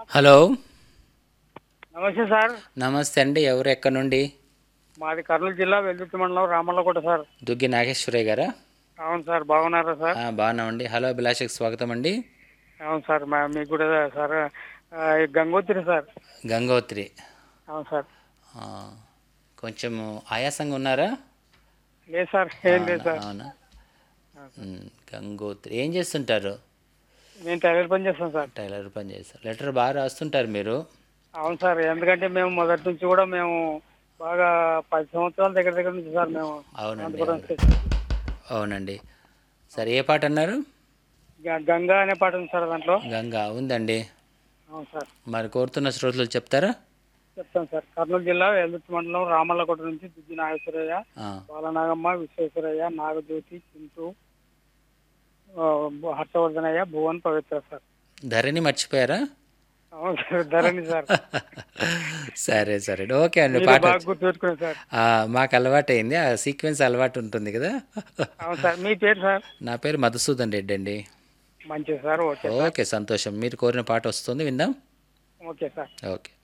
Hello నమస్తే sir నమస్తే అండి ఎవరు ఎక్కడి నుండి మాది కర్నూలు జిల్లా వెల్దుర్తి మండలం రామల్లకోట సార్ దుగ్గి నాగేశ్వరయ్య గారా అవును సార్ బాగున్నారా సార్ ఆ, బాగున్నామండి హలో అభిలాషకి స్వాగతం అండి అవును సార్ మా మీకు కూడా సార్ ఆ, ఈ గంగోత్రి సార్ గంగోత్రి అవును సార్ ఆ, కొంచెం ఆయాసంగా ఉన్నారా లేదు సార్ ఏం లేదు సార్ అవునా ఉమ్, గంగోత్రి ఏం చేస్తుంటారు నేను టైలర్ పని చేస్తాను సార్ టైలర్ పని చేస్తారు లెటర్ బాగా రాస్తుంటారు మీరు అవును సార్ ఎందుకంటే మేము మొదటి నుంచి కూడా మేము బాగా పది సంవత్సరాల దగ్గర దగ్గర నుంచి సార్ మేము అవునండి అనంతపురం అవును. స్టేషన్. అవునండి సరే ఏ పాట అన్నారు గ- గంగా అనే పాట ఉంది సార్ దాంట్లో గంగా ఉందండి అవును సార్ మరి కోరుతున్న శ్రోతలు చెప్తారా చెప్తాను సార్ కర్నూలు జిల్లా వెల్దుర్తి మండలం రామల్లకోట నుంచి దిద్ది నాగేశ్వరయ్య ఆ, బాలనాగమ్మ విశ్వేశ్వరయ్య నాగజ్యోతి చింటూ ఆ, హర్షవర్ధనయ్య భువన్ పవిత్ర సార్ ధరణి మర్చిపోయారా అవును సార్ ధరణి సార్ సరే సరే ఓకే అండి మీరు పాట బాగా గుర్తుపెట్టుకున్నాను సార్ ఆ, మాకు అలవాటైంది ఆ సీక్వెన్స్ అలవాటు ఉంటుంది కదా అవును సార్ మీ పేరు సార్ నా పేరు మధుసూదన్ రెడ్డి అండి మంచిది సార్ ఓకే ఓకే సంతోషం మీరు కోరిన పాట వస్తుంది విందాం ఓకే సార్ ఓకే